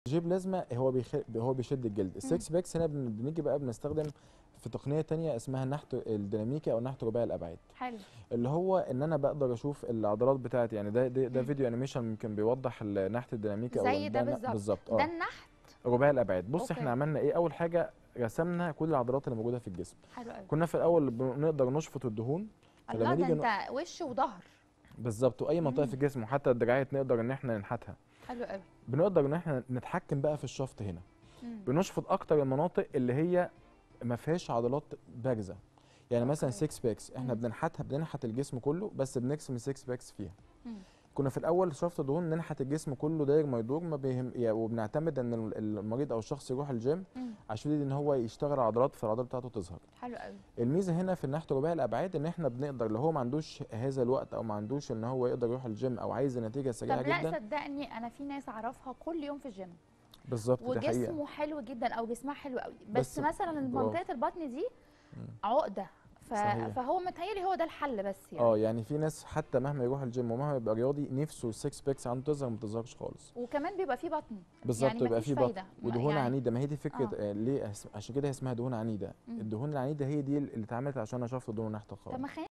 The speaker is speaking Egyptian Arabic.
جيب لازمه هو بيخ... هو بيشد الجلد السكس باكس هنا بن- بنيجي بقى بنستخدم في تقنيه تانية اسمها النحت الديناميكي او النحت رباعي الابعاد حلو اللي هو ان انا بقدر اشوف العضلات بتاعتي يعني ده ده, ده مم. فيديو انيميشن ممكن بيوضح النحت الديناميكي او زي ده الن- بالظبط. بالظبط ده اه النحت رباعي الابعاد بص أوكي. احنا عملنا ايه اول حاجه رسمنا كل العضلات اللي موجوده في الجسم حلو قوي كنا في الاول بنقدر نشفط الدهون الله فلما ده نيجي ن- انت وش وظهر بالظبط واي منطقه مم. في الجسم وحتى الدراعات نقدر ان احنا ننحتها حلو قوي بنقدر ان احنا نتحكم بقى في الشفط هنا مم. بنشفط اكتر المناطق اللي هي ما فيهاش عضلات بارزه يعني مثلا أوكي. 6 باكس احنا مم. بننحتها بننحت الجسم كله بس بنقسم ال 6 باكس فيها مم. كنا في الاول شفط الدهون ننحت الجسم كله داير ما يدور ما بيهم يعني وبنعتمد ان ال- المريض او الشخص يروح الجيم مم. عشان يبتدي ان هو يشتغل عضلات فالعضلات بتاعته تظهر حلو قوي الميزه هنا في النحت رباعي الابعاد ان احنا بنقدر لو هو ما عندوش هذا الوقت او ما عندوش ان هو يقدر يروح الجيم او عايز نتيجه سريعه طب لا جدا صدقني انا في ناس اعرفها كل يوم في الجيم بالظبط دي حقيقه وجسمه حلو جدا او جسمها حلو قوي بس, بس مثلا برافو. منطقه البطن دي مم. عقده ف... صحيح. فهو متهيألي هو ده الحل بس يعني اه يعني في ناس حتى مهما يروح الجيم ومهما يبقى رياضي نفسه السكس باكس عنده تظهر ما تظهرش خالص وكمان بيبقى فيه بطن بالظبط يعني يبقى مفيش في بطن فايدة. ما- ودهون يعني- عنيده ما هي دي فكره آه. آه. ليه أس- عشان كده هي اسمها دهون عنيده مم. الدهون العنيده هي دي اللي اتعملت عشان اشفط دهون نحت طب الخالص ما خلينا